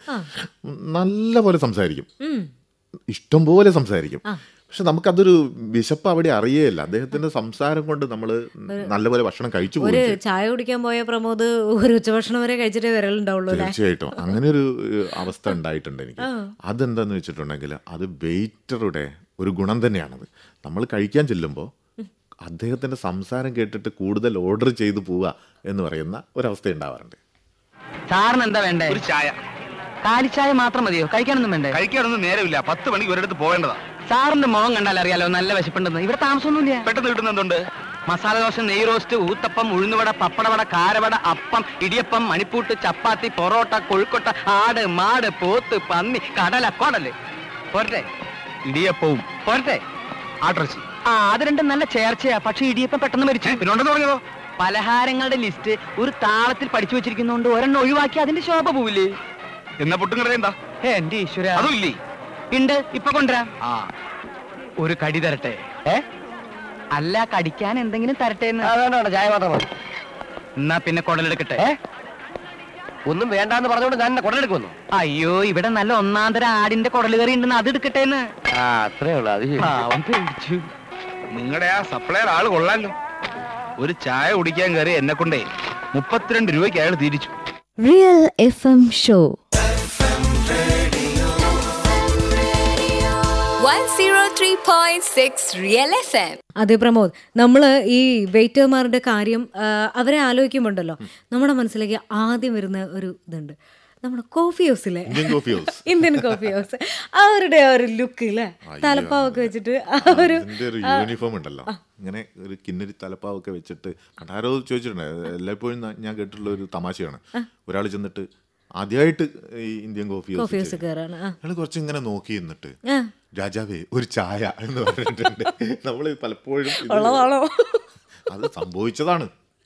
നല്ല പോലെ സംസാരിക്കും ഇഷ്ടം പോലെ സംസാരിക്കും പക്ഷെ നമുക്കതൊരു വിശപ്പ് അവിടെ അറിയേയില്ല അദ്ദേഹത്തിന്റെ സംസാരം കൊണ്ട് നമ്മൾ നല്ലപോലെ ഭക്ഷണം കഴിച്ചു ഒരു പോകും ചായ കുടിക്കാൻ പോയ പ്രമോദ് ഒരു ഉച്ചഭക്ഷണം വരെ കഴിച്ചിട്ടേ വരലുണ്ടാവുള്ളൂ അല്ലേ തീർച്ചയായിട്ടും അങ്ങനെ ഒരു ഏഹ്, അവസ്ഥ ഉണ്ടായിട്ടുണ്ട് എനിക്ക് അതെന്താന്ന് വെച്ചിട്ടുണ്ടെങ്കിൽ അത് വെയിറ്ററുടെ ഒരു ഗുണം തന്നെയാണത് നമ്മൾ കഴിക്കാൻ ചെല്ലുമ്പോൾ അദ്ദേഹത്തിന്റെ സംസാരം കേട്ടിട്ട് കൂടുതൽ ഓർഡർ ചെയ്തു പോവുക എന്ന് പറയുന്ന ഒരവസ്ഥ ഉണ്ടാവാറുണ്ട് സാറിന് എന്താ വേണ്ടേ ഒരു ചായ കാലിച്ചായ മാത്രം മതിയോ കഴിക്കാനൊന്നും വേണ്ടേ കഴിക്കാനൊന്നും നേരമില്ല പത്ത് മണിക്ക് ഒരിടത്ത് പോകേണ്ടതാ സാറിന്റെ മുഖം കണ്ടാൽ അറിയാലോ നല്ല വിശപ്പുണ്ടെന്ന് ഇവിടെ താമസമൊന്നുമില്ല പെട്ടെന്ന് കിട്ടുന്ന എന്തുണ്ട് മസാല ദോശ നെയ് റോസ്റ്റ് ഊത്തപ്പം ഉഴുന്നുവട പപ്പടവട കാരവട അപ്പം ഇടിയപ്പം മണിപ്പൂട്ട് ചപ്പാത്തി പൊറോട്ട കൊഴുക്കൊട്ട ആട് മാട് പോത്ത് പന്നി കടല കൊടല് പോരട്ടെ ഇടിയപ്പവും പോരട്ടെ ആട്ടിറച്ചി ആ അത് രണ്ടും നല്ല ചേർച്ചയാ പക്ഷെ ഇടിയപ്പം പെട്ടെന്ന് മരിച്ചു പിന്നെ ഉണ്ടെന്ന് പറഞ്ഞതോ പലഹാരങ്ങളുടെ ലിസ്റ്റ് ഒരു താളത്തിൽ പഠിച്ചു വെച്ചിരിക്കുന്നോണ്ട് ഒരെണ്ണം ഒഴിവാക്കി അതിന്റെ ശോഭ പോവില്ലേ എന്നാ പുട്ടും കട എന്താ എന്റെ ഈശ്വര അതും ഇല്ലേ ഉണ്ട് ഇപ്പൊ കൊണ്ടുവരാം ആ ഒരു കടി തരട്ടെ ഏ അല്ല കടിക്കാൻ എന്തെങ്കിലും തരട്ടെ ചായ മാത്രം മതി എന്നാ പിന്നെ കുടലെടുക്കട്ടെ ഒന്നും വേണ്ടാന്ന് പറഞ്ഞുകൊണ്ട് ഞാൻ കൊണ്ടെടുക്കുന്നു അയ്യോ ഇവിടെ നല്ല ഒന്നാന്തര ആടിന്റെ കുടല് കറി ഉണ്ടെന്ന് അത് എടുക്കട്ടെ എന്ന് ആ അത്രേ ഉള്ളു അത് ശരി. പാവം പേടിച്ചു നിങ്ങളുടെ ആ സപ്ലയർ ആള് കൊള്ളാലോ ഒരു ചായ കുടിക്കാൻ കയറി എന്നെ കൊണ്ടേ മുപ്പത്തിരണ്ട് രൂപയ്ക്ക് അയാൾ തിരിച്ചു Real FM Show. 103.6 Real FM. അതെ പ്രമോദ് നമ്മൾ ഈ വെയിറ്റർമാരുടെ കാര്യം ആ, അവരെ ആലോചിക്കുമ്പോണ്ടല്ലോ നമ്മുടെ മനസ്സിലേക്ക് ആദ്യം വരുന്ന ഒരു ഇതുണ്ട് നമ്മുടെ കോഫി ഹൗസിലെ Indian coffee house Indian coffee house അവരുടെ ആ ഒരു ലുക്ക് ഇല്ലേ തലപ്പാവൊക്കെ വെച്ചിട്ട് ആ ഒരു ഇതിന്റെ ഒരു യൂണിഫോം ഉണ്ടല്ലോ ഇങ്ങനെ ഒരു കിന്നരി തലപ്പാവൊക്കെ വെച്ചിട്ട് കണ്ടാരോ ചോദിച്ചിട്ടുണ്ട് എല്ലായ്പ്പോഴും ന- ഞാൻ കേട്ടിട്ടുള്ള ഒരു തമാശയാണ് ഒരാൾ ചെന്നിട്ട് ആദ്യമായിട്ട് ഈ Indian coffee coffee house house കയറാണ് ആ അയാൾ കുറച്ച് ഇങ്ങനെ നോക്കി നിന്നിട്ട് ആ, രാജാവേ ഒരു ചായ എന്ന് പറഞ്ഞിട്ടുണ്ട് നമ്മൾ പലപ്പോഴും ഇത് ഉള്ളതാണോ അത് സംഭവിച്ചതാണ്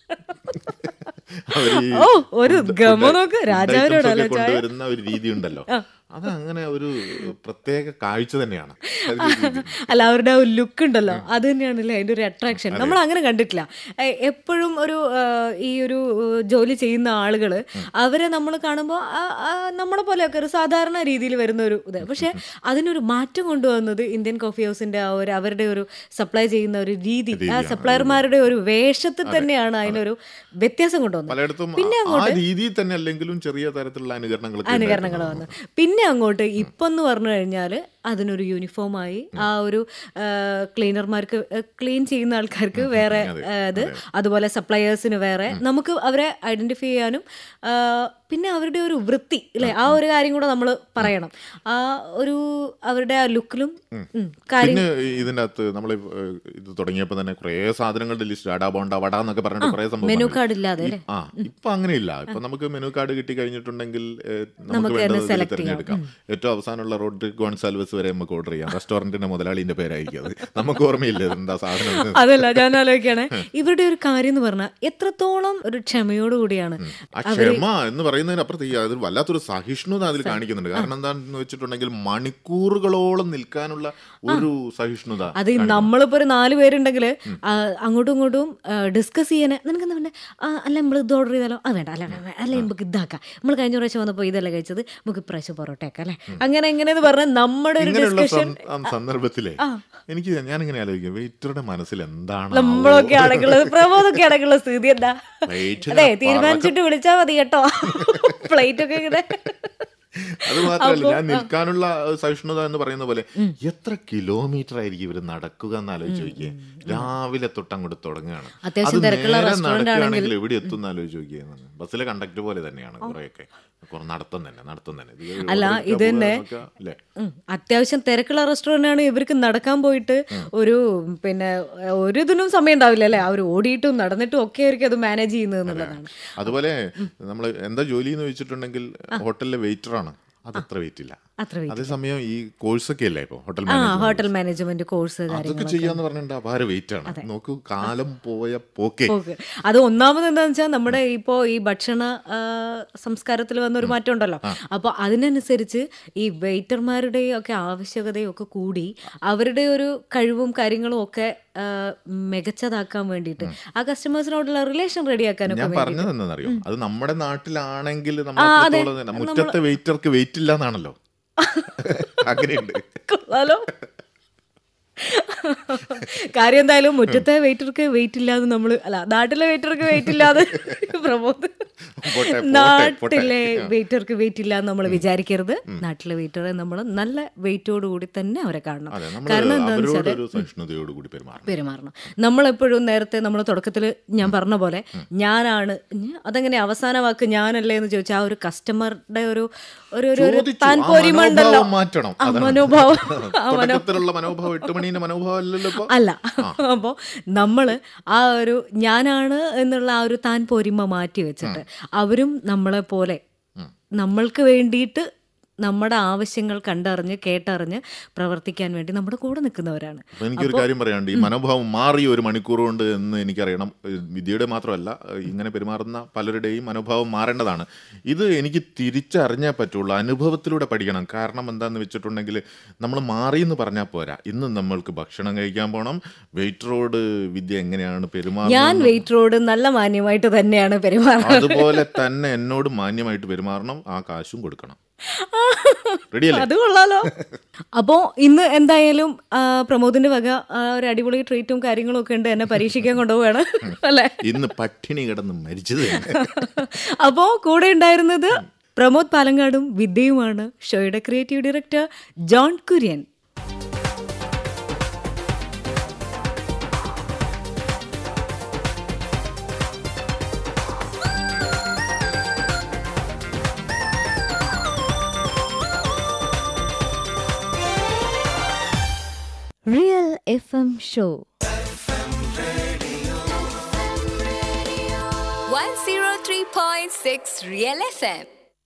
അവര് ഈ ഓ, ഒരു food- ഗമ food- നോക്ക്, food രാജാവിനോടല്ലേ items ഒക്കെ ചായ? കൊണ്ടുവരുന്ന ഒരു രീതി ഉണ്ടല്ലോ അത് അങ്ങനെ ഒരു പ്രത്യേക കാഴ്ച തന്നെയാണ് അതിന്റെ രീതി. അല്ല അവരുടെ ആ ഒരു ലുക്ക് ഉണ്ടല്ലോ അത് തന്നെയാണല്ലേ അതിന്റെ ഒരു അട്രാക്ഷൻ നമ്മൾ അങ്ങനെ കണ്ടിട്ടില്ല എ- എപ്പോഴും ഒരു ആ, ഈ ഒരു ആ, ജോലി ചെയ്യുന്ന ആളുകൾ അവരെ നമ്മൾ കാണുമ്പോൾ നമ്മളെ പോലെയൊക്കെ ഒരു സാധാരണ രീതിയിൽ വരുന്ന ഒരു ഇത് പക്ഷെ അതിനൊരു മാറ്റം കൊണ്ടുവന്നത് ഇന്ത്യൻ കോഫി ഹൗസിന്റെ ആ ഒരു അവരുടെ ഒരു സപ്ലൈ ചെയ്യുന്ന ഒരു രീതി ആ രീതിയാണ്, സപ്ലയർമാരുടെ ഒരു വേഷത്തിൽ തന്നെയാണ് അതിനൊരു വ്യത്യാസം കൊണ്ടുവന്നത് പലയിടത്തും പിന്നെ ആ- ആ രീതിയിൽ തന്നെ അല്ലെങ്കിലും ചെറിയ തരത്തിലുള്ള അനുകരണങ്ങളൊക്കെ അനുകരണങ്ങൾ ഉണ്ടായിരുന്നു. വന്നു പിന്നെ അങ്ങോട്ട് ഇപ്പം എന്ന് പറഞ്ഞു കഴിഞ്ഞാൽ അതിനൊരു യൂണിഫോമായി ആ ഒരു ക്ലീനർമാർക്ക് ക്ലീൻ ചെയ്യുന്ന ആൾക്കാർക്ക് വേറെ അതെ, ആ, ഇത് അതുപോലെ സപ്ലയേഴ്സിന് വേറെ നമുക്ക് അവരെ ഐഡന്റിഫൈ ചെയ്യാനും ആ, പിന്നെ അവരുടെ ഒരു വൃത്തി അല്ലേ ആ ഒരു കാര്യം കൂടെ നമ്മൾ പറയണം ആ ഒരു അവരുടെ ആ ലുക്കിലും കാര്യം പിന്നെ ഇതിന്റെ അകത്ത് നമ്മൾ ഇത് തുടങ്ങിയപ്പോൾ തന്നെ കുറേ സാധനങ്ങളുടെ ലിസ്റ്റ് അടാ ബോണ്ട വട എന്നൊക്കെ പറഞ്ഞിട്ട് കുറേ സംഭവം മെനു വന്നു. കാർഡ് ഇല്ലാതെ ഈ- അല്ലേ? ആ ഇപ്പൊ അങ്ങനെയില്ല ഇപ്പൊ നമുക്ക് മെനു കാർഡ് കിട്ടി കഴിഞ്ഞിട്ടുണ്ടെങ്കിൽ ഏഹ്, നമുക്ക് നമുക്ക് വേണ്ടത് തന്നെ ഇതിൽ select ചെയ്യാം. തിരഞ്ഞെടുക്കാം ഏറ്റവും അവസാനമുള്ള റോഡ് ഗോൺസാൽവസ് വരെ നമുക്ക് ഓർഡർ ചെയ്യാം റെസ്റ്റോറന്റിന്റെ മുതലാളിന്റെ പേരായിരിക്കും അത് നമുക്ക് ഓർമ്മയില്ല എന്താ സാധനം എന്ന്. അതല്ല ഞാൻ ആലോചിക്കാണ് ഇവരുടെ ഒരു കാര്യം എന്ന് പറഞ്ഞാൽ എത്രത്തോളം ഒരു ക്ഷമയോട് കൂടിയാണ് ആ ക്ഷമ എന്ന് പറയുന്നതിനപ്പുറത്ത് ഈ അത് വല്ലാത്തൊരു സഹിഷ്ണുത അതിൽ കാണിക്കുന്നുണ്ട് കാരണം എന്താണെന്ന് വെച്ചിട്ടുണ്ടെങ്കിൽ മണിക്കൂറുകളോളം നിൽക്കാനുള്ള ഒരു സഹിഷ്ണുത അത് നമ്മളിപ്പോ ഒരു നാല് പേരുണ്ടെങ്കിൽ അങ്ങോട്ടും ഇങ്ങോട്ടും ഡിസ്കസ് ചെയ്യാൻ നിനക്ക് എന്താ വേണ്ടേ ആ, അല്ല നമ്മൾ ഇത് ഓർഡർ ചെയ്താലോ ആ വേണ്ട അല്ല വേണ്ട, അല്ല നമുക്ക് ഇതാക്കാം നമ്മൾ കഴിഞ്ഞ പ്രാവശ്യം വന്നപ്പോൾ ഇതല്ല കഴിച്ചത് നമുക്ക് ഇപ്രാവശ്യം പൊറോട്ടയൊക്കെ അല്ലേ അങ്ങനെ എങ്ങനെയെന്ന് പറഞ്ഞാൽ നമ്മുടെ ഒരു ഇങ്ങനെയുള്ള ഡിസ്കഷൻ സം- ആ സന്ദർഭത്തിലെ എനിക്ക് ഞാനിങ്ങനെ ആലോചിക്കും വെയിറ്ററുടെ മനസ്സിൽ എന്താണ് നമ്മളൊക്കെ ആണെങ്കിലുള്ള പ്രമോദൊക്കെ ആണെങ്കിലുള്ള സ്ഥിതി എന്താ വെയിറ്റിന് അതെ പറക്കം- തീരുമാനിച്ചിട്ട് വിളിച്ചാൽ മതി കേട്ടോ പ്ലേറ്റ് ഒക്കെ ഇങ്ങനെ അത് മാത്രമല്ല അപ്പൊ, ഞാൻ നിൽക്കാനുള്ള സഹിഷ്ണുത എന്ന് പറയുന്ന പോലെ എത്ര കിലോമീറ്റർ ആയിരിക്കും ഇവര് നടക്കുക എന്ന് ആലോചിച്ച് നോക്കിയേ രാവിലെ തൊട്ട് അങ്ങോട്ട് തുടങ്ങുകയാണ് അത്യാവശ്യം അത് തിരക്കുള്ള നേരെ restaurant നടക്കുകയാണെങ്കിൽ ആണെങ്കിൽ- എവിടെ എത്തും എന്ന് ആലോചിച്ച് നോക്കിയേ ബസ്സിലെ കണ്ടക്ടർ പോലെ തന്നെയാണ് കുറെയൊക്കെ കുറെ നടത്തം തന്നെ നടത്തം തന്നെ ഇത് അല്ല, order എടുക്കുക, ഇത് തന്നെ- പോവുക, നോക്കുക, അല്ലേ ഉം. അത്യാവശ്യം തിരക്കുള്ള റെസ്റ്റോറൻ്റ് ആണ് ഇവർക്ക് നടക്കാൻ പോയിട്ട് ഒരു പിന്നെ ഒരു ഇതിനും സമയം ഉണ്ടാവില്ല അല്ലേ അവർ ഓടിയിട്ടും നടന്നിട്ടും ഒക്കെ ആയിരിക്കും അത് മാനേജ് ചെയ്യുന്നത് എന്നുള്ളതാണ് അതുപോലെ നമ്മൾ എന്താ ജോലി എന്ന് വെച്ചിട്ടുണ്ടെങ്കിൽ ഹോട്ടലിലെ വെയിറ്റർ ആണ് അത് അത്ര വെയിറ്റ് ഇല്ല അത്ര weight അതേസമയം ഈ കോഴ്സൊക്കെ അല്ലേ ഇപ്പൊ ഹോട്ടൽ ആ മാനേജ്മെന്റ് ഹോട്ടൽ മാനേജ്മെന്റ് കോഴ്സ് അതൊക്കെ കാര്യങ്ങളൊക്കെ ചെയ്യാന്ന് പറഞ്ഞിട്ട് അപാര വെയിറ്റ് ആണ് നോക്കൂ കാലം പോയ പോക്കേ ഓക്കെ അത് ഒന്നാമത് എന്താണെന്ന് വെച്ചാൽ നമ്മുടെ ഇപ്പോൾ ഈ ഭക്ഷണ ആ, സംസ്കാരത്തിൽ വന്ന ഒരു മാറ്റം ഉണ്ടല്ലോ അപ്പോൾ അതിനനുസരിച്ച് ഈ വെയിറ്റർമാരുടെയും ഒക്കെ ആവശ്യകതയും ഒക്കെ കൂടി അവരുടെ ഒരു കഴിവും കാര്യങ്ങളും ഒക്കെ ആ, മികച്ചതാക്കാൻ വേണ്ടിയിട്ട് ആ കസ്റ്റമേഴ്സിനോടുള്ള റിലേഷൻ റെഡിയാക്കാനൊക്കെ ഞാൻ വേണ്ടി പറഞ്ഞത് എന്താണെന്നറിയോ അത് നമ്മുടെ നാട്ടിലാണെങ്കിൽ ആ, നമ്മൾ അതെ. അത്രത്തോളം തന്നെ മുറ്റത്തെ വെയിറ്റർക്ക് വെയിറ്റ് ഇല്ല എന്നാണല്ലോ അങ്ങനെയുണ്ട് കൊള്ളാലോ കാര്യം എന്തായാലും മുറ്റത്തെ വെയിറ്റർക്ക് വെയിറ്റ് ഇല്ലാതെ നമ്മൾ അല്ല നാട്ടിലെ വെയിറ്റർക്ക് വെയിറ്റ് ഇല്ലാതെ പ്രമോദ് പോട്ടെ, പോട്ടെ, നാട്ടിലെ പോട്ടെ. വെയിറ്റർക്ക് വെയിറ്റ് ഇല്ലാന്ന് നമ്മൾ വിചാരിക്കരുത് നാട്ടിലെ വെയിറ്ററെ നമ്മൾ നല്ല വെയിറ്റോട് കൂടി തന്നെ അവരെ കാണണം അതെ നമ്മൾ കാരണം എന്താണെന്ന് അവരോട് വെച്ചാൽ ഒരു സഹിഷ്ണുതയോട് കൂടി പെരുമാറണം പെരുമാറണം നമ്മളെപ്പോഴും നേരത്തെ നമ്മൾ തുടക്കത്തിൽ ഞാൻ പറഞ്ഞ പോലെ ഞാനാണ് ഞ- അതെങ്ങനെ അവസാന വാക്ക് ഞാനല്ലേ എന്ന് ചോദിച്ചാൽ ആ ഒരു കസ്റ്റമറുടെ ഒരു ഒരു ഒരു- ഒരു ചോദിച്ചു, താൻ ആ പോരിമുണ്ടല്ലോ മനോഭാവം മാറ്റണം ആ അതാണ്. മനോഭാവം ആ മനോ തുടക്കത്തിലുള്ള മനോഭാവം എട്ട് മണീന്റെ മനോഭാവം അല്ലല്ലോ ഇപ്പൊ അല്ല അപ്പോൾ നമ്മൾ ആ ഒരു ഞാനാണ് എന്നുള്ള ആ ഒരു താൻ പോരിമ മാറ്റി വെച്ചിട്ട് അവരും നമ്മളെ പോലെ നമ്മൾക്ക് വേണ്ടിയിട്ട് നമ്മുടെ ആവശ്യങ്ങൾ കണ്ടറിഞ്ഞ് കേട്ടറിഞ്ഞ് പ്രവർത്തിക്കാൻ വേണ്ടി നമ്മുടെ കൂടെ നിൽക്കുന്നവരാണ് അപ്പൊ എനിക്കൊരു കാര്യം പറയാനുണ്ട് ഈ മനോഭാവം മാറി ഒരു മണിക്കൂർ കൊണ്ട് എന്ന് എനിക്കറിയണം ഏഹ് വിധിയുടെ മാത്രമല്ല ഏഹ് ഇങ്ങനെ പെരുമാറുന്ന പലരുടെയും മനോഭാവം മാറേണ്ടതാണ് ഇത് എനിക്ക് തിരിച്ചറിഞ്ഞേ പറ്റുള്ളൂ അനുഭവത്തിലൂടെ പഠിക്കണം കാരണം എന്താന്ന് വെച്ചിട്ടുണ്ടെങ്കിൽ നമ്മൾ മാറി എന്ന് പറഞ്ഞാൽ പോരാ ഇന്ന് നമ്മൾക്ക് ഭക്ഷണം കഴിക്കാൻ പോകണം വെയിറ്ററോട് വിദ്യ എങ്ങനെയാണ് ഞാൻ പെരുമാറുന്നത് വെയിറ്ററോട് നല്ല മാന്യമായിട്ട് തന്നെയാണ് പെരുമാറുന്നത് അതുപോലെ തന്നെ എന്നോട് മാന്യമായിട്ട് പെരുമാറണം ആ കാശും കൊടുക്കണം റെഡിയല്ലേ അത് കൊള്ളാലോ അപ്പോ ഇന്ന് എന്തായാലും ആ, പ്രമോദിന്റെ വക ആ, ഒരു അടിപൊളി ട്രീറ്റും കാര്യങ്ങളും ഒക്കെ ഉണ്ട് എന്നെ പരീക്ഷിക്കാൻ കൊണ്ടുപോവാണ് അല്ലേ ഇന്ന് പട്ടിണി കിടന്ന് മരിച്ചത് തന്നെ. അപ്പോ കൂടെ ഉണ്ടായിരുന്നത് പ്രമോദ് പാലങ്ങാടും വിദ്യയുമാണ് ഷോയുടെ creative director John Kurian Real FM Show. 103.6 Real FM.